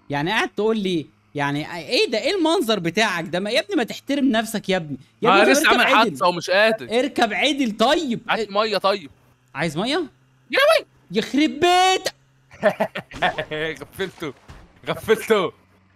يعني قاعد تقول لي يعني ايه ده ايه المنظر بتاعك ده ما يا ابني ما تحترم نفسك يا ابني يا انا ابني لسه طب عامل اركب عدل حادثه ومش قادر اركب عدل طيب هات ميه طيب عايز ميه يا وي يخرب بيتك غفلته غفلته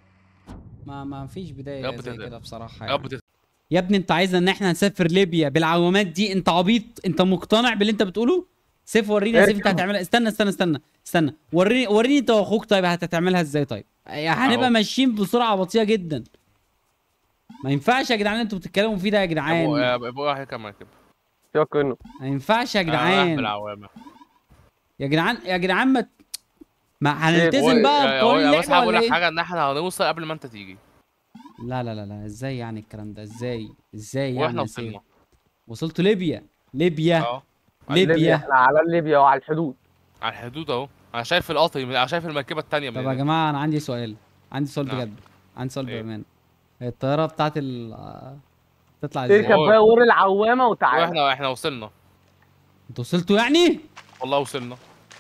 ما ما فيش بدايه يا رب زي تهدى. كده بصراحه يا يعني. رب تت- يا ابني انت عايزنا ان احنا نسافر ليبيا بالعوامات دي انت عبيط انت مقتنع باللي انت بتقوله سيف وريني يا سيف انت اركب. هتعملها استنى استنى استنى استنى وريني وريني انت واخوك طيب هتعملها ازاي طيب يعني هنبقى اهو. ماشيين بسرعه بطيئه جدا ما ينفعش يا جدعان انتوا بتتكلموا فيه ده يا ابو جدعان ابو واحد كمان كده سيبك منه ما ينفعش يا أنا رايح جدعان بالعوامه يا جدعان يا جدعان ما ما هو- هنلتزم بقى يا- بقول يا- بس اللعبه هقول ولا لك ايه حاجه ان احنا هنوصل قبل ما انت تيجي لا لا لا لا ازاي يعني الكلام ده ازاي ازاي يعني واحنا يا سيف وصلنا وصلتوا ليبيا ليبيا اه ليبيا احنا على ليبيا وعلى الحدود على الحدود اهو انا شايف القطر انا شايف المركبه الثانيه طب يا من جماعه انا عندي سؤال عندي سؤال نعم. بجد عندي سؤال إيه؟ بامانه هي الطياره بتاعت ال آه، تطلع ازاي تركب بقى ور العوامه وتعالى واحنا احنا وصلنا انتوا وصلتوا يعني والله وصلنا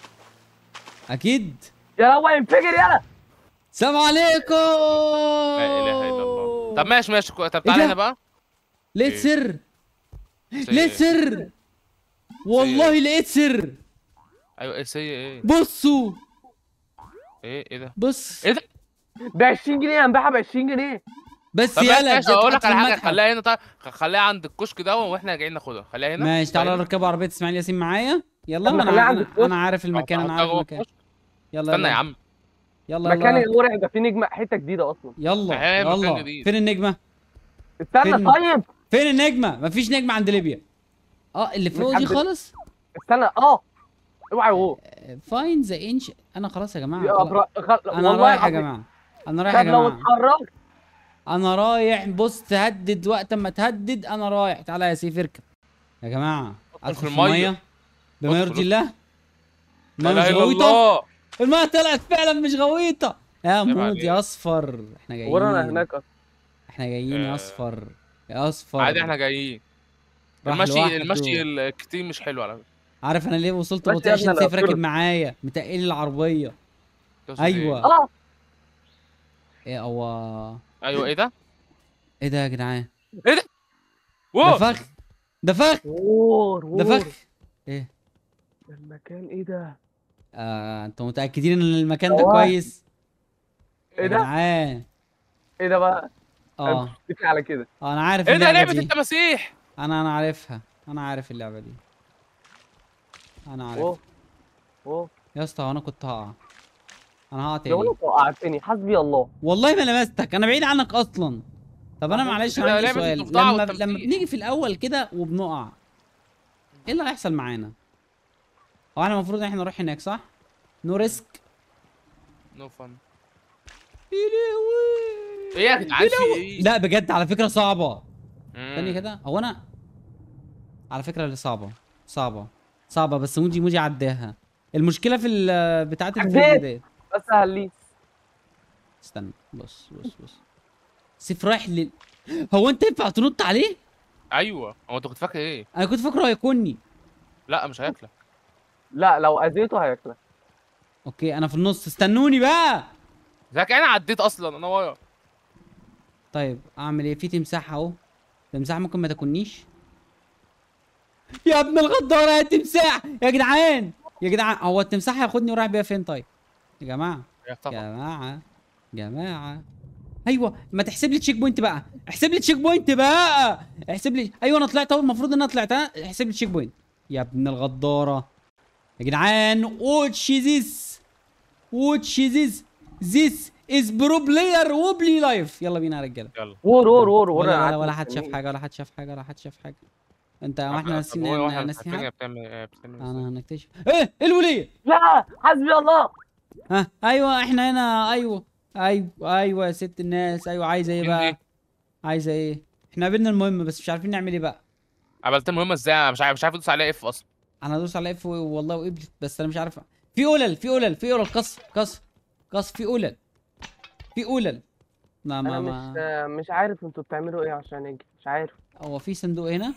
اكيد يا لو ينفجر يلا السلام عليكم لا اله الا الله طب ماشي ماشي كو- طب تعالى ده؟ هنا بقى لقيت إيه؟ سر سي لقيت إيه؟ سر والله لقيت سر ايوه ايه سي ايه بصوا ايه ايه ده بص إيه ده؟ ب 20 جنيه هنبيعها ب 20 جنيه بس طب يلا ماشي اقول لك بتتحط على في حاجه المتحف. خليها هنا طيب خليها عند الكشك ده واحنا جايين ناخدها خليها هنا ماشي تعالى خليها نركبوا عربيه اسماعيل ياسين معايا يلا طب انا نخليها عند انا, الكشك. أنا عارف هنا. المكان انا حطها عارف جوه المكان الكشك. يلا استنى يا يلا عم يلا مكان يلا المرعب ده فيه نجمه حته جديده اصلا يلا إيه، مكان يلا جديد. فين النجمه استنى فين؟ طيب فين النجمه مفيش نجمه عند ليبيا اه اللي فوق دي عند- خالص استنى اه اوعى هو فاين ذا انش انا خلاص يا جماعه يا خلاص. أبرا- خل... انا والله رايح يا العظيم. جماعه انا رايح يا طب لو جماعه اتحركت انا رايح بص تهدد وقت ما تهدد انا رايح تعالى يا سيف اركب يا جماعه ادخل في المية. الميه بما ادخل، يرضي الله لا الميه اله مش الا غويطه الله الميه طلعت فعلا مش غويطه يا مود عليك. يا اصفر احنا جايين ورانا هناك أصلاً. احنا جايين يا آه. اصفر يا اصفر عادي احنا جايين راح المشي لوحده. المشي الكتير مش حلو على فكره عارف انا ليه وصلت بس بطيء يا عشان ابني سيف أنا راكب أفكرك. معايا متقل العربيه تقصد ايوه إيه؟ اه ايه هو ايوه ايه ده ايه ده يا جدعان ايه ده ده واو فخ ده فخ وور ده وور فخ ايه ده المكان ايه ده آه انتوا متاكدين ان المكان ده هو- كويس ايه يا ده جدعان ايه ده بقى اه اتفق على كده آه، انا عارف ايه ده اللعبه لعبه دي التماسيح انا انا عارفها انا عارف اللعبه دي انا عارف اوه اوه يا اسطى هو انا كنت هقع انا هقع لو تاني انت وقعتني حسبي الله والله ما لمستك انا بعيد عنك اصلا طب انا أهو معلش كده عندي لعبة سؤال الضفدع لما والتمثيل. لما بنيجي في الاول كده وبنقع ايه اللي هيحصل معانا هو احنا المفروض ان احنا نروح هناك صح نو ريسك نو فن يا لهوي. ايه يا جدعان في ايه لا بجد على فكره صعبه مم. ثانيه كده هو انا على فكره اللي صعبه صعبه صعبه بس موجي موجي عداها المشكله في ال- بتاعت عديت. الفيديو ديت بس هليس استنى بص بص بص سيف رايح لل هو انت ينفع تنط عليه ايوه هو انت كنت فاكر ايه انا كنت فاكره هيكوني لا مش هياكلك لا لو اذيته هياكلك اوكي انا في النص استنوني بقى زيك انا عديت اصلا انا ورا طيب اعمل ايه في تمساح اهو تمساح ممكن ما تاكلنيش يا ابن الغداره يا تمساح يا جدعان يا جدعان هو التمساح هياخدني ورايح بيا فين طيب يا جماعه يا يا طبعا جماعه جماعه ايوه ما تحسب لي تشيك بوينت بقى احسب لي تشيك بوينت بقى احسب لي ايوه انا طلعت اهو المفروض ان انا طلعت ها؟ احسب لي تشيك بوينت يا ابن الغداره يا جدعان واتش ذيس واتش ذيس ذيس از برو بلاير وبلي لايف يلا بينا يا رجاله يلا وور وور وور وور ولا أنا ولا, قاعد ولا حد شاف مستنيك. حاجه ولا حد شاف حاجه ولا حد شاف حاجه انت واحنا طب ناسيين هو واحنا ناسيين فاكرين حاجه بتعمل ايه بتعمل انا إيه؟ هنكتشف ايه إيه الوليه لا حسبي الله ها ايوه احنا هنا ايوه ايوه ايوه يا ست الناس ايوه عايزه ايه مين بقى دي؟ عايزه ايه احنا قابلنا المهم بس مش عارفين نعمل ايه بقى عملت المهمه ازاي انا مش عارف مش عارف ادوس عليها اف اصلا انا هدوس على اف والله وقبلت بس انا مش عارف في قلل في قلل في قلل قص قص قص في قلل في قلل لا ما انا ما مش مش عارف انتوا بتعملوا ايه عشان اجي مش عارف هو في صندوق هنا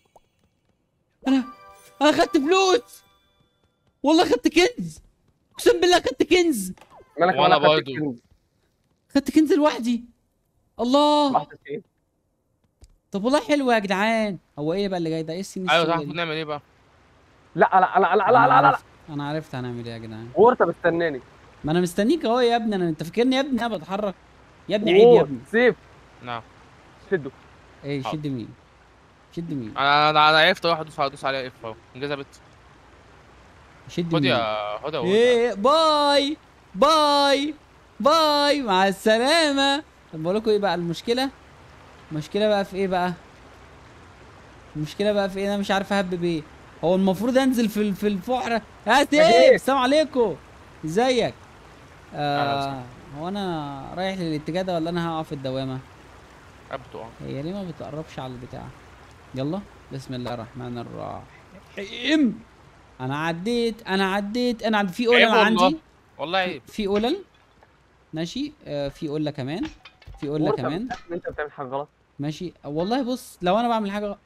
انا انا خدت فلوس والله خدت كنز اقسم بالله خدت كنز مالك وأنا وأنا خدت برضو. الكنز. خدت كنز لوحدي الله واحدة ايه طب والله حلو يا جدعان هو ايه بقى اللي جاي ده ايه السن ايوه السوداء صح دي؟ المفروض نعمل ايه بقى لا لا لا لا لا انا لا لا لا عرفت انا عرفت هنعمل ايه يا جدعان وور طب استناني ما انا مستنيك اهو يا ابني انا انت فاكرني يا ابني انا بتحرك يا ابني عيب يا وور ابني سيف نعم شده ايه حاضر. شد مين شد مين انا انا انا عرفت اروح ادوس ادوس عليها اف اهو انجذبت شد خد مين يا خد يا ولد. ايه باي باي باي مع السلامة طب بقول لكم ايه بقى المشكلة المشكلة بقى في ايه بقى المشكلة بقى في ايه انا مش عارف اهبب ايه هو المفروض انزل في ال- في الفحرة يا سيف أجيب. السلام عليكم ازيك أهلا آه وسهلا. هو انا رايح للاتجاه ده ولا انا هقع في الدوامة ابتو اه هي ليه ما بتقربش على البتاع يلا بسم الله الرحمن الرحيم انا عديت انا عديت انا عد... في عيب قلل والله. عندي والله عيب في قلل ماشي آه في قله كمان في قله وور طب كمان استنى، انت بتعمل حاجة غلط ماشي والله بص لو انا بعمل حاجه غ-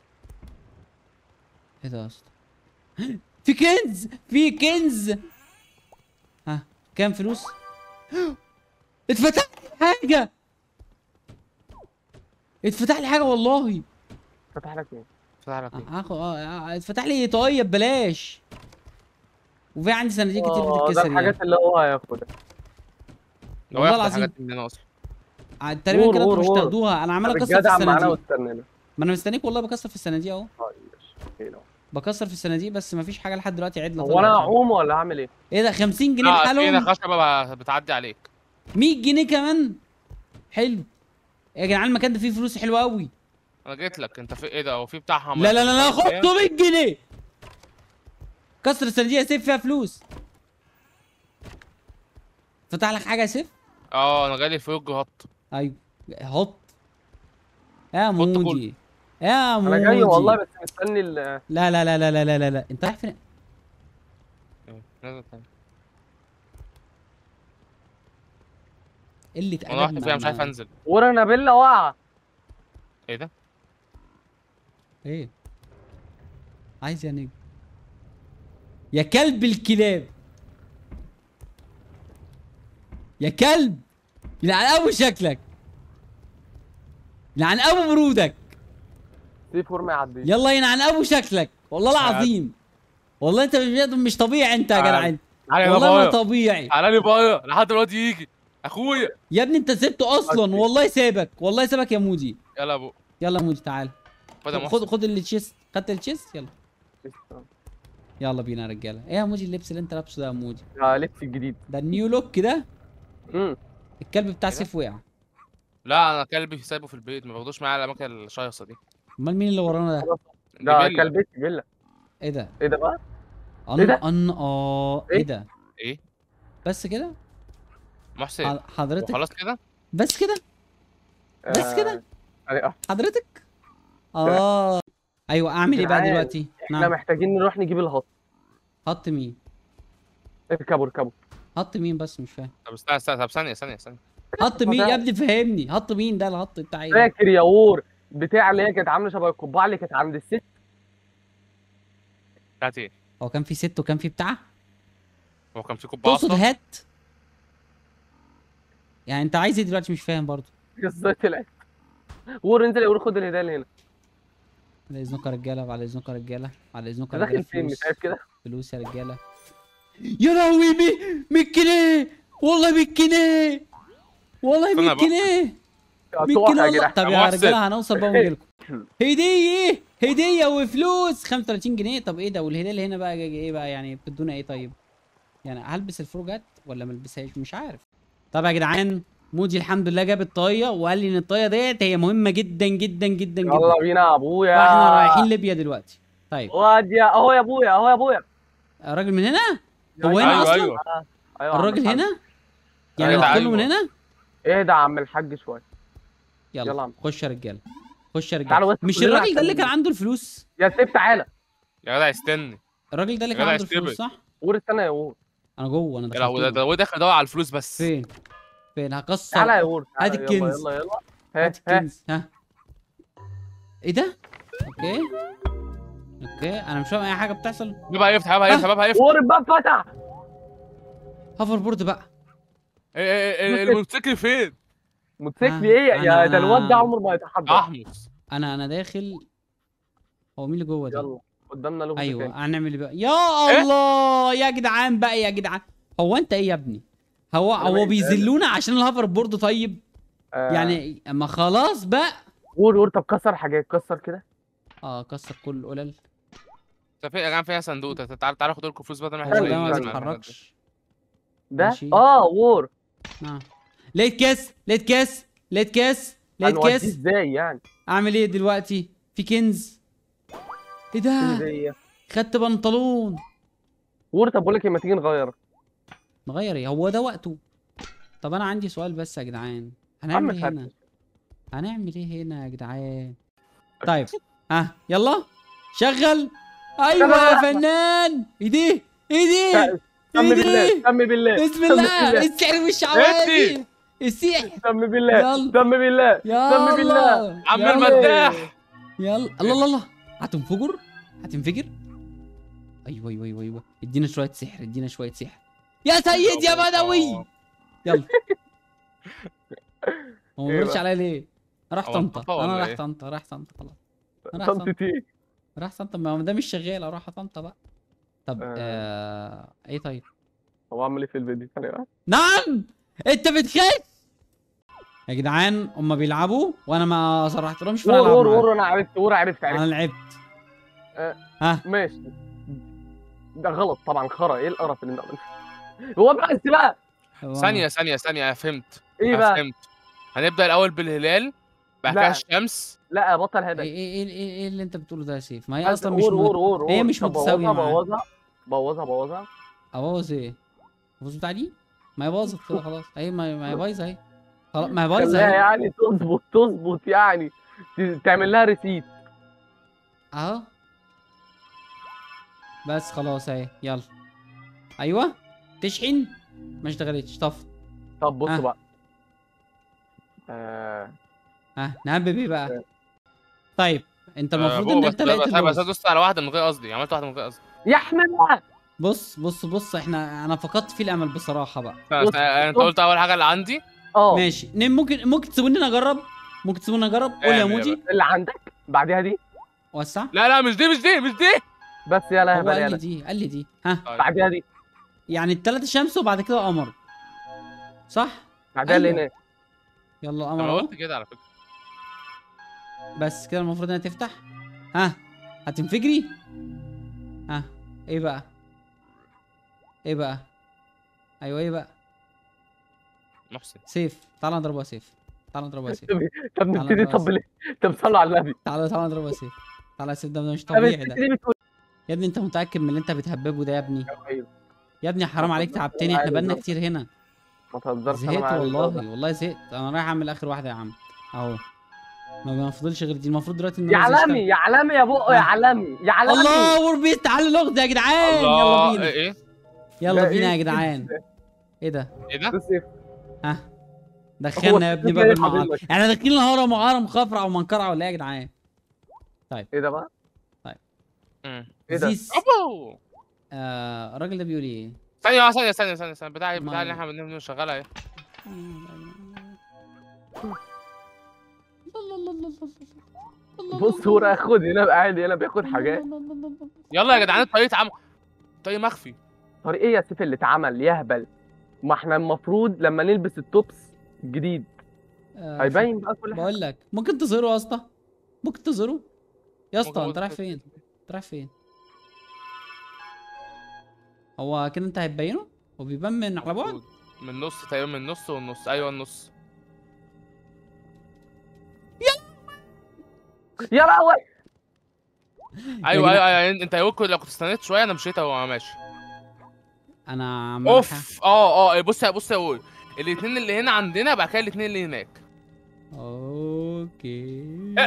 ايه ده يا اسطى في كنز في كنز ها كام فلوس اتفتح لي حاجه اتفتح لي حاجه والله فتح لك ايه فتح لك ايه هاخد اه آه، اتفتح لي طاقيه ببلاش وفي عندي صناديق كتير آه، ده بتتكسر يعني الحاجات اللي هو هياخدها لو والله ياخد العظيم الحاجات مننا اصلا ع- تقريبا وور، كده وور، انتوا مش وور. تاخدوها انا عمال اكسر في الجدع معانا الصناديق واستنانا ما انا مستنيك والله بكسر في الصناديق اهو طيب ماشي أوكي، بكسر في الصناديق بس مفيش حاجه لحد دلوقتي عدله هو انا طلعت. اعوم ولا هعمل ايه؟ ايه ده 50 جنيه لا لحالهم فينا خشبه ب- بتعدي عليك 100 جنيه كمان حلو يا جدعان المكان ده فيه فلوس حلوه قوي انا جيت لك انت في ايه ده هو في بتاع حمار لا لا لا لا خد 100 جنيه كسر الصناديق يا سيف فيها فلوس فتح لك حاجه يا سيف اه انا جالي فوق هط ايوه هط يا حط مودي يا مودي انا جاي والله بس مستني ال لا لا لا لا لا لا لا, لا. انت رايح فين نزل تاني اللي انا واحد فيها مش عارف انزل ورا نابيلا واقعه ايه ده ايه عايز يا نجم يا كلب الكلاب يا كلب يلعن ابو شكلك يلعن ابو برودك سيف ور ما يعديش يلا يلعن ابو شكلك والله مش عارف. العظيم والله انت مش مش طبيعي انت يا عارف. جدع انت تعالى يا والله ما بابايا طبيعي تعالى لي بابايا لحد دلوقتي يجي اخويا يا ابني انت سبته اصلا أوكي. والله سابك والله سابك يا مودي يلا يا ابو يلا يا مودي تعال خد يا خد محسن خد التشيست خدت التشيست يلا يلا بينا يا رجاله ايه يا مودي اللبس اللي انت لابسه ده يا مودي آه، لبس الجديد ده النيو لوك ده امم الكلب بتاع إيه ده؟ سيف وقع لا انا كلبي سايبه في البيت ما باخدوش معايا الاماكن الشايصه دي امال مين اللي ورانا ده ده جبلة. كلبتي بيلا ايه ده ايه ده بقى؟ ان إيه ده؟ ان اه ايه إيه؟ ده ايه بس كده محسن ح- حضرتك وخلاص كده بس كده بس آه، كده؟ آه، حضرتك اه ايوه اعمل ايه بقى جدعان، دلوقتي احنا نعم محتاجين نروح نجيب الهط حط مين اركبوا اركبوا حط مين بس مش فاهم طب استنى استنى طب ثانيه ثانيه ثانيه حط مين يا ابني فهمني حط مين ده الحط بتاع ايه فاكر يا وور بتاع اللي هي كانت عامله شبه القبعه اللي كانت عند الست بتاعت ايه هو كان في ست وكان في بتاع هو كان في كوبايه تقصد اصلا هات يعني انت عايز ايه دلوقتي مش فاهم برضه ازاي طلعت وور انزل يا وور خد الهدايا اللي هنا على اذنكم يا رجاله وعلى اذنكم يا رجاله على اذنكم انت يا رجاله داخل فين مش فلوس عارف كده فلوس يا رجاله يا لهوي 100 جنيه والله 100 جنيه والله استنى 100 بقى. جنيه 100 هتقع جنيه يا والله جدع طب يا يا محسن. رجاله هنوصل بقى ونجي لكم هديه هديه وفلوس 35 جنيه طب ايه ده والهديه اللي هنا بقى جاي ايه بقى يعني بتدونا ايه طيب يعني هلبس الفروجات ولا ما البسهاش مش عارف طب يا جدعان مودي الحمد لله جاب الطاقيه وقال لي ان الطاقيه ديت هي مهمه جدا جدا جدا جدا يلا بينا يا ابويا فاحنا رايحين ليبيا دلوقتي طيب واد يا اهو يا ابويا اهو يا ابويا الراجل من هنا هو هنا ايوه اصلا ايوه ايوه يا عم الراجل الحاج. هنا يعني أيوة، ندخل له من أيوة. هنا اهدى يا عم الحاج شويه يلا, يلا يا عم. خش يا رجاله خش يا تعالوا رجاله بس مش كلنا الراجل ده اللي عشان- كان عنده الفلوس يا سيف تعالى يا جدع استني الراجل ده اللي يا كان جدع عنده الفلوس استبعد. صح وور استنى يا وور انا جوه انا يا لهوي ده دخلت ده هو داخل يدور على الفلوس بس فين فين هكسر تعالى يا وور هات تعالى، يلا الكنز. يلا يلا ها هات ها الكنز ها ايه ده اوكي اوكي انا مش فاهم اي حاجه بتحصل بابا هيفتح بابا هيفتح بابا هيفتح وور الباب فتح هافر بورد بقى إيه، إيه، إيه، الموتوسيكل فين؟ موتوسيكل آه، ايه أنا- يا ده الواد ده أنا- عمره ما يتحضر احمص انا انا داخل هو مين اللي جوه ده يلا قدامنا لغز ايوه تاني. هنعمل ايه بقى يا الله يا جدعان بقى يا جدعان هو انت ايه يا ابني هو أنا هو مالي بيذلونا عشان الهوفر بورد طيب آه، يعني ما خلاص بقى قول قول طب كسر حاجات كسر كده اه كسر كل القلل طب في يا جماعه فيها صندوق تعالى تعالى تعالى خد لكم فلوس بدل ما هو احنا حلو، ده ما استنى. بيتحركش ده ماشي. اه وور اه لقيت كاس لقيت كاس لقيت كاس لقيت هنوديه كاس ازاي يعني اعمل ايه دلوقتي في كنز ايه ده ازاي خدت بنطلون وور طب بقول لك إيه، ما تيجي نغير نغير ايه هو ده وقته طب انا عندي سؤال بس يا جدعان عم هنعمل ايه هنا فرفش. هنعمل ايه هنا يا جدعان طيب ها يلا شغل ايوه يا فنان ايه دي ايه دي سمي ايه بالله دي سمي بالله بسم سمي الله بالله السحر والشعوذه ادي. السحر سمي بالله يلا. سمي بالله يلا سمي بالله عم يلا. المداح يلا الله الله الله هتنفجر هتنفجر ايوه ايوه ايوه ايوه ادينا شويه سحر ادينا شويه سحر يا سيد يا بدوي يلا هو ما إيه بيردش بقى؟ عليا ليه؟ راح هو طنطا انطفى انا ولا راح إيه؟ طنطا راح طنطا خلاص راح طنطا طنطتي ايه راح طنطا ما هو ده مش شغال اروح طنطا بقى طب آه. آه... ايه طيب هو عامل ايه في الفيديو ثانية واحدة نعم انت بتخش يا جدعان هم بيلعبوا وانا ما صرحت لهمش فانا وور العب وور معاهم. وور انا عرفت وور عرفت انا عرفت لعبت آه. ها ماشي ده غلط طبعا خرا ايه القرف اللي انت عملته هو بس بقى ثانيه ثانيه ثانيه أنا فهمت ايه أنا بقى فهمت هنبدا الاول بالهلال بعد لا. كده الشمس لا بطل ايه هدف ايه ايه ايه ايه اللي انت بتقوله ده يا سيف ما هي اصلا مش وور م... وور وور هي وور. مش طب متساوية بوظها معاه. بوظها بوظها بوظها ابوظ ايه ابوظ بتاع دي ما هي باظت كده خلاص اهي ما ما هي بايظه اهي خلاص ما هي بايظه خليها اهي يعني تظبط تظبط يعني ت- تعمل لها ريسيت اهو بس خلاص اهي يلا ايوه تشحن ما اشتغلتش طف طب بص آه. بقى آه. ها نهبب ايه بقى طيب انت آه، المفروض فوق ان بس انت لا، لقيت بس بس اللغز دوست على واحده من غير قصدي عملت واحده من غير قصدي يا احمد بص بص بص احنا انا فقدت فيه الامل بصراحه بقى لا، بص، آه، انت بص. قلت اول حاجه اللي عندي اه ماشي نم- ممكن ممكن تسيبوني اجرب ممكن تسيبوني اجرب قول يا اعمل يا موجي اللي عندك بعدها دي وسع لا لا مش دي مش دي مش دي بس يلا يا هو قال لي بلاله دي قال لي دي ها طيب. بعدها دي يعني التلاتة شمس وبعد كده قمر صح بعدها اللي أيوة. هناك يلا انا قمر اهو قلت كده على فكره بس كده المفروض انها تفتح ها هتنفجري ها ايه بقى ايه بقى ايوه ايه بقى محسن سيف تعال نضربها سيف تعال نضربها سيف طب نبتدي تعالى طب ليه؟ طب صلوا على النبي تعال تعال نضربها سيف تعال يا سيف ده مش طب طبيعي ده نبتدي بتقول يا ابني انت متاكد من اللي انت بتهببه ده يا ابني أيوة. يا ابني حرام عليك تعبتني احنا بقالنا كتير هنا ما تهزرش أنا زهقت معاك والله برضه. والله زهقت انا رايح اعمل اخر واحده يا عم اهو ما ما فضلش غير دي المفروض دلوقتي يا النماذج علمي يا علمي يا بقه يا آه. علمي يا علمي الله وربيت تعالوا لغز يا جدعان يلا الله بينا ايه ايه يلا لا، بينا يا إيه؟ جدعان ايه ده ايه ده بص إيه؟ ها دخلنا يا ابني السيف باب جاي المعارض حاضر احنا داخلين هرم وهرم خفرع ومنقرع ولا ايه يا جدعان ايه ده بقى؟ مم. ايه ده؟ زيس أبو. آه الراجل ده بيقول ايه ثانيه ثانيه ثانيه ثانيه ثانيه بتاع بتاع ما- اللي احنا بنعمله شغاله اهي بص هو اخد هنا قاعد هنا بياخد حاجات يلا يا جدعان الطريق اتعمل طريق مخفي طريق ايه يا سيف اللي اتعمل يهبل ما احنا المفروض لما نلبس التوبس الجديد آه، هيبين بقى كل حاجه بقول لك ممكن تظهروا يا اسطى ممكن تظهروا يا اسطى ممكن انت رايح أظهر. فين انت رايح فين هو كده انت هتبينه هو بيبان من على بعد المفروض. من النص تقريبا من النص والنص ايوه النص يا لهوي ايوه جدع- ايوه ايوه انت يا لو كنت استنيت شويه انا مشيت اهو ماشي انا عمال أح- اوف اه اه بص يا بص يا قول الاثنين اللي هنا عندنا بعد كده الاثنين اللي هناك اوكي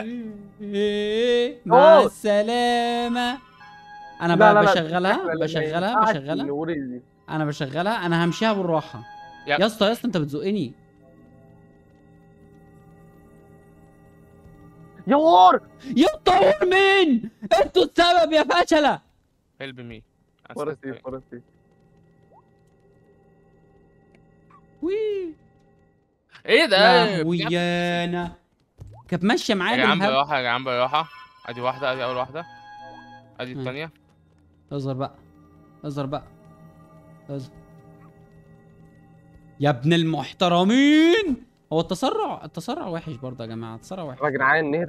مع أوه. السلامة انا لا، بقى لا، لا، بشغلها إحنا اللي ما بشغلها ينفعش بشغلها نوري دي. انا بشغلها انا همشيها بالراحة يا- يا اسطى يا اسطى انت بتزقني يا وور يا طور مين انتوا السبب يا فشلة هيلب مي ورا سيف ورا سيف وي ايه ده يا بجد؟ ويانا كانت ماشيه يا معايا جدعان بالهبل بالراحه يا جدعان بالراحه ادي واحده ادي اول واحده ادي مم. الثانيه اظهر بقى اظهر بقى اظهر يا ابن المحترمين هو التسرع التسرع وحش برضه يا جماعه التسرع وحش يا جدعان نهدى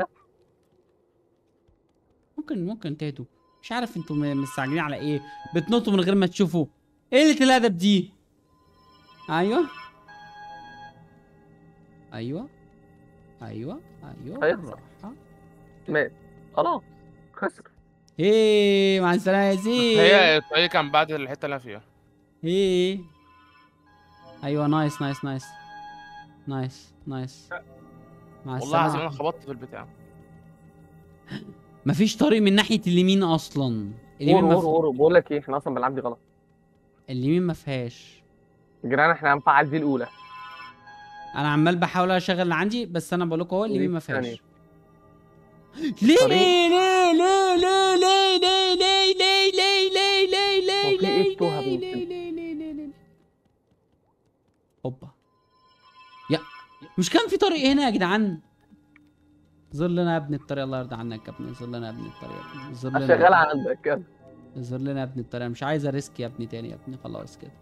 ممكن ممكن تهدوا مش عارف انتوا م- مستعجلين على ايه بتنطوا من غير ما تشوفوا ايه قله الادب دي ايوه ايوه ايوه ايوه هيخسر. بالراحة. مات خلاص خسر ايه مع السلامه يا زين هي الطريق كان بعد الحته اللي انا فيها ايه ايوه نايس نايس نايس نايس نايس مع والله العظيم السلامه انا خبطت في البتاع مفيش طريق من ناحيه اليمين اصلا اليمين اور ما اور ف... اور بقول لك ايه احنا اصلا بنلعب دي غلط اليمين ما فيهاش يا جدعان احنا هنفعل دي الاولى انا عمال بحاول اشغل اللي عندي بس انا بقول لكم اهو اليمين ما فيهاش الثانية. ليه طريق. ليه ليه ليه ليه ليه ليه ليه ليه ليه ليه هو في ليه إيه ليه التوهة ليه بنت ليه ليه ليه ليه ليه هوبا يا مش كان في طريق هنا يا جدعان ظل لنا يا ابني الطريق الله يرضى عنك يا ابني ظل لنا يا ابني الطريق ظل لنا شغال عندك يلا. ظهر لنا يا ابني الطريقه مش عايز اريسك يا ابني تاني يا ابني خلاص كده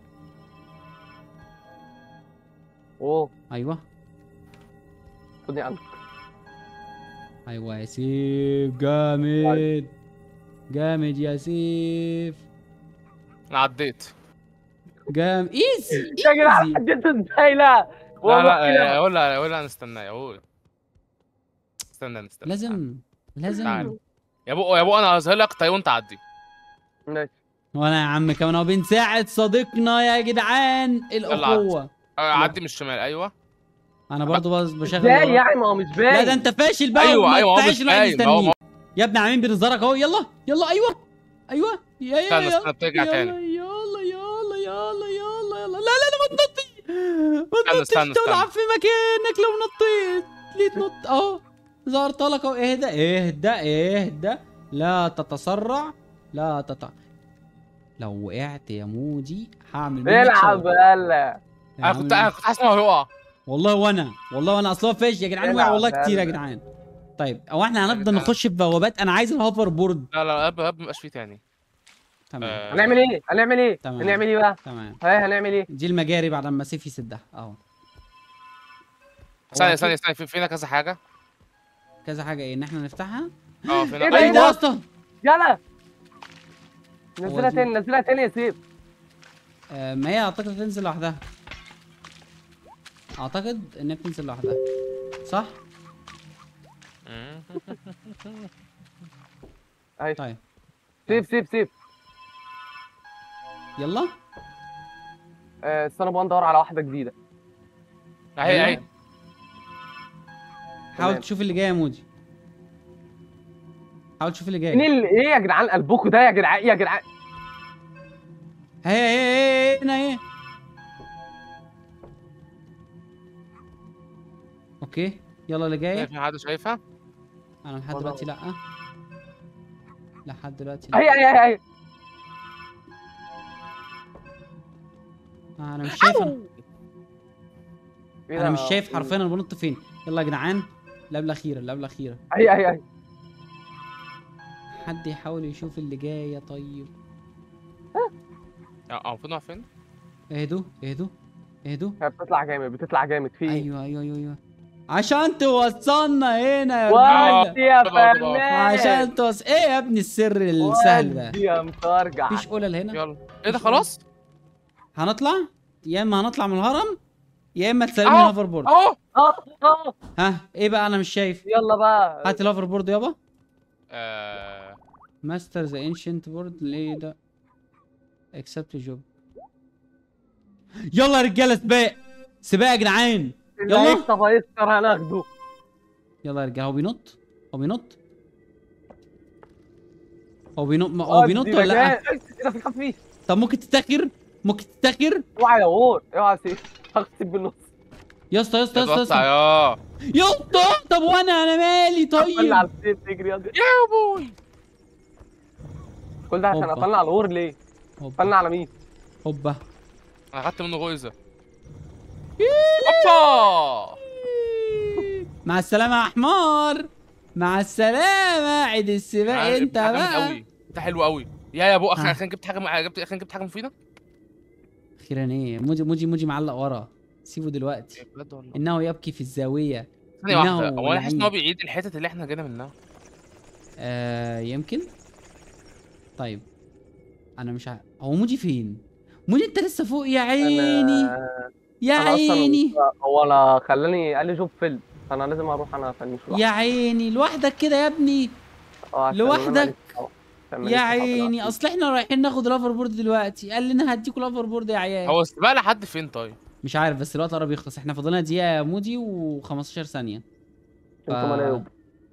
اوه ايوه خدني عندك ايوه يا سيف جامد جامد يا سيف انا عديت جام ايزي يا جدعان عديت ازاي لا لا والله لا كده. ولا ولا نستناه قول استنى نستنى لازم لازم تعال. يا بو يا بو انا هظهر لك طيب وانت عدي ماشي وانا يا عم كمان اهو بنساعد صديقنا يا جدعان الاخوه آه، عدي من الشمال ايوه انا برضو بس بشغل ازاي ورا. يعني ما هو مش باين لا ده انت فاشل بقى ايوه وما ايوه هو ينفعش مش الواحد باين ما هو- ما يستنيه هو- يا ابني عاملين بنظرك اهو يلا يلا ايوه ايوه يا يا استنى يا استنى بترجع يلا تاني يلا يلا يلا يلا يلا لا لا لا ما تنطي ما استنى، تنطيش استنى، تلعب في مكانك لو نطيت ليه تنط اهو ظهرت لك اهو اهدى اهدى اهدى لا تتسرع لا تت لو وقعت يا مودي هعمل منك العب شغل. يلا انا كنت انا كنت حاسس ان هو هيقع والله وانا والله وانا اصلا فاش يا جدعان وقع العب والله كتير يا يلا. جدعان طيب هو احنا هنفضل تعالى. نخش في بوابات انا عايز الهوفر بورد لا لا لا ما بقاش فيه تاني تمام آه، هنعمل ايه هنعمل ايه تمام. هنعمل ايه بقى تمام ها هنعمل ايه دي المجاري بعد ما سيف يسدها اهو ثانية هو ثانية ثانية في فينا كذا حاجة كذا حاجه ايه ان احنا نفتحها اه فينا إيه ده، ايه إيه ده ده؟ يا اسطى يلا نزلها دي- تاني نزلها تاني يا سيف آه، ما هي اعتقد تنزل لوحدها اعتقد انها بتنزل لوحدها صح مم. اهي طيب سيف سيف سيف يلا آه، استنى بقى ندور على واحده جديده اهي اهي حاول تمام. تشوف اللي جاي يا مودي حاول تشوف اللي مين جاي اللي ايه يا جدعان قلبكم ده يا جدعان يا جدعان هي هي هي هنا ايه اوكي يلا اللي جاي في حد شايفها انا لحد والله. دلوقتي لا لحد دلوقتي لا اهي اهي اهي اهي انا مش شايف انا, إيه أنا ده؟ مش شايف حرفيا انا بنط فين يلا يا جدعان اللعبه الاخيره اللعبه الاخيره اهي اهي اهي حد يحاول يشوف اللي جايه طيب اه اه المفروض نقف فين اهدوا اهدوا اهدوا هي بتطلع جامد بتطلع جامد في ايه ايوه ايوه ايوه ايوه عشان توصلنا هنا يا ودي رجاله يا طبعا، طبعا. فنان عشان توص ايه يا ابني السر السهل ده ودي يا مترجع مفيش قلل هنا يلا ايه ده خلاص هنطلع يا اما هنطلع من الهرم يا اما تسلمني أهو. الهوفر بورد اهو اه اه ها ايه بقى انا مش شايف يلا بقى هات الهوفر بورد يابا آه، ماستر ذا انشنت بورد ليه ده اكسبت جوب يلا يا رجاله سباق سباق يا جدعان اللي يلا. هيكسب هيكسر هناخده يلا يا رجاله هو بينط هو بينط هو بينط ما- هو بينط ودي ولا لا مكان. ايه ده في خفيف طب ممكن تتاخر ممكن تتاخر اوعى يا وور اوعى يا سيف هغسل بالنص يا اسطى يا اسطى يا اسطى يا اتوسع اسطى يا يا اسطى طب وانا انا مالي قفلنا على طيب السيف تجري يا دي. يا بوي كل ده عشان هوبا. قفلنا على الوور ليه؟ هوبا قفلنا على مين؟ هوبا انا خدت منه غويزة اوبا مع السلامه يا حمار مع السلامه عيد السباق انت جامد بقى قوي انت حلو قوي يا يا ابو آه. اخي اخيرا جبت حاجه مع- جبت اخيرا جبت حاجه مفيده اخيرا ايه موجي موجي موجي معلق ورا سيبه دلوقتي بجد والله انه يبكي في الزاويه ثانيه إنه واحده هو انا حاسس ان هو لعيب. بيعيد الحتت اللي احنا جينا منها آه يمكن طيب انا مش عارف هو موجي فين موجي انت لسه فوق يا عيني أنا- يا أنا أصلاً عيني هو انا خلاني قال لي شوف فيلم فانا لازم اروح انا افنش يا عيني لوحدك كده يا ابني اه عشان لوحدك؟ أنا ماليش صحاب. عشان ماليش يا صحاب عيني دلوقتي. اصل احنا رايحين ناخد لافر بورد دلوقتي قال لنا هديكوا لافر بورد يا عيال هو السباق لحد فين طيب مش عارف بس الوقت قرب يخلص احنا فاضلنا دقيقه يا مودي و15 ثانيه انتوا ملايوب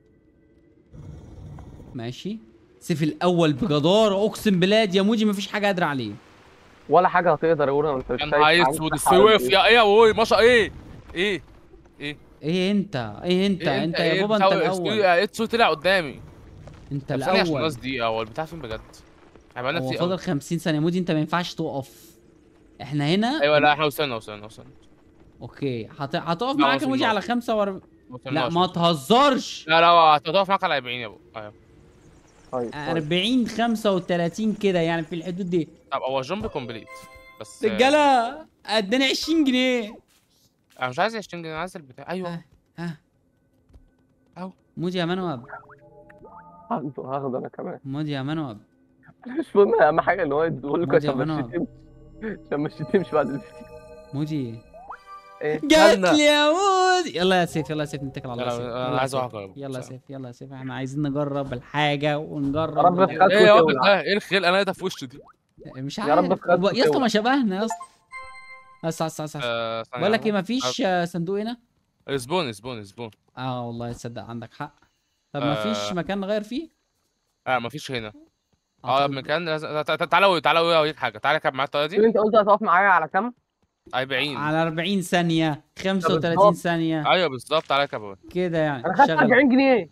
ماشي سيف الاول بجداره اقسم بالله يا موجي مفيش حاجه قادره عليه ولا حاجه هتقدر يقولها انت مش كان شايف عايز عامل ود صح على وقف إيه. يا ايه يا وي ماشا ايه ايه ايه ايه انت ايه انت إيه انت يا بابا انت بتاع- الاول اتسو طلع قدامي انت طب ثانية عشان الاول الناس دي هو البتاع فين بجد؟ هيبقى لنا هو كتير فاضل أوي. 50 ثانيه مودي انت ما ينفعش تقف احنا هنا ايوه لا احنا وصلنا وصلنا وصلنا اوكي هت... هتقف لا، معاك يا وصلنا. موجي على 45 وصلنا لا وصلنا. ما تهزرش لا لا هتقف معاك على 40 يا ابو ايوه طيب طيب. 40 35 كده يعني في الحدود دي طب هو جامب كومبليت بس رجاله اداني 20 جنيه انا مش عايز 20 جنيه انا عايز البتاع ايوه ها ها أهو. مودي يا منوب هاخده هاخده انا كمان مودي يا منوب مش مهم اهم حاجه ان هو يديهولك مودي يا عشان ما منى. تشتمش عشان ما تشتمش بعد الفيديو مودي ايه جات هلا. لي يا مودي يلا يا سيف يلا يا سيف نتكل على لا، الله يا سيف. لا، أنا يلا يا عايز سيف. أروح أجرب. يلا يا بصراحة. سيف يلا يا سيف احنا عايزين نجرب الحاجه ونجرب يا رب الحاجة. خدت ايه يا ابني وتولع. ده ايه الخيل انا ده في وشه دي مش يا عارف رب تخاف يا اسطى وتولع. ما شبهنا يا اسطى بس بس بس بس آه، ثانية بقول لك ايه واحدة. مفيش آه، صندوق هنا زبون زبون زبون اه والله تصدق عندك حق طب آه. مفيش مكان نغير فيه اه مفيش هنا اه أعتقد- مكان لازم- تع- تع- تعالى تعالى اوريك حاجه تعالى كاب معايا الطريقه شوف دي انت قلت هتقف معايا على كام 40 على 40 ثانيه 35 بالظبط. ثانيه ايوه بالظبط تعالى كاب كده يعني انا خدت شغل 40 جنيه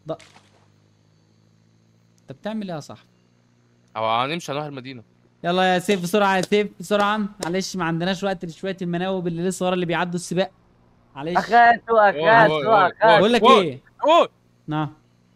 انت بتعمل ايه يا صاحبي هو هنمشي هنروح المدينه يلا يا سيف بسرعه يا سيف بسرعه معلش ما عندناش وقت لشويه المناوب اللي لسه ورا اللي بيعدوا السباق معلش اخدته أوه، اخدته أوه، اخدته بقول لك أوه. ايه اوه نعم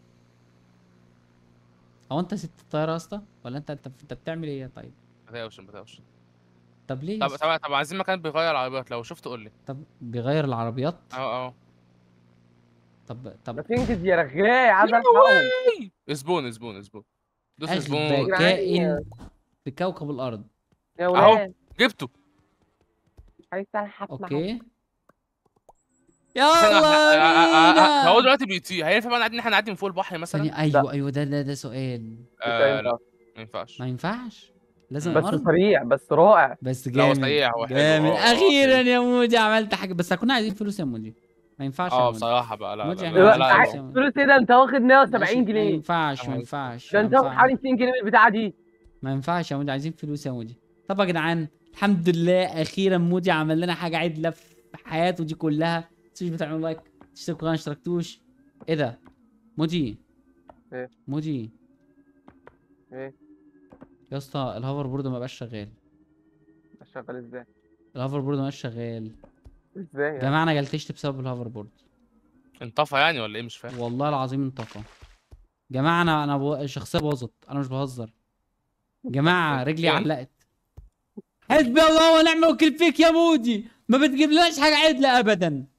هو انت سبت الطياره يا اسطى ولا انت انت انت بتعمل ايه طيب ما تقلقش ما تقلقش طب ليه يا طب اسطى؟ طب طب عايزين مكان بيغير العربيات لو شفت قول لي طب بيغير العربيات اه اه طب ما طب تنجز يا رغاي عايز الحقهم زبون زبون زبون دوس اغبى زبون كائن في كوكب الارض يا أهو. ولاد جبته عايز الحق معاهم. اوكي ثانية واحدة. آه، آه، آه، آه، هو يلا دلوقتي بيطير هينفع بقى نعدي ان احنا نعدي من فوق البحر مثلا؟ ثانية ايوه ايوه ده ده ده سؤال آه ينفع. لا ما ينفعش ما ينفعش لازم بس ارض سريع بس رائع بس لا، هو جامد سريع، هو حلو، جامد هو- هو اخيرا حلو. يا موجي عملت حاجه بس كنا عايزين فلوس يا موجي ما ينفعش يا اه موجي. بصراحة بقى لا موجي لا احنا لا, لا، لا, عايزين لا, فلوس يا موجي. فلوس ايه ده انت واخد 170 ماشي، ما جنيه ينفعش ما أهو. ينفعش ده ما انت واخد ينفعش. حوالي 200 جنيه من البتاعه دي ما ينفعش يا مودي عايزين فلوس يا مودي طب يا جدعان الحمد لله اخيرا مودي عمل لنا حاجه عدله في حياته دي كلها تنسوش بتعملوا لايك تشتركوا قناه اشتركتوش ايه ده مودي ايه؟ مودي ايه يا اسطى الهوفر بورد ما بقاش شغال شغال ازاي الهوفر بورد ما بقاش شغال ازاي يا يعني؟ جماعه انا جلتشت بسبب الهوفر بورد انطفى يعني ولا ايه مش فاهم والله العظيم انطفى جماعه انا انا بو... الشخصيه باظت انا مش بهزر جماعه رجلي إيه؟ علقت حسبي الله ونعم الوكيل فيك يا مودي ما بتجيب لناش حاجه عدله ابدا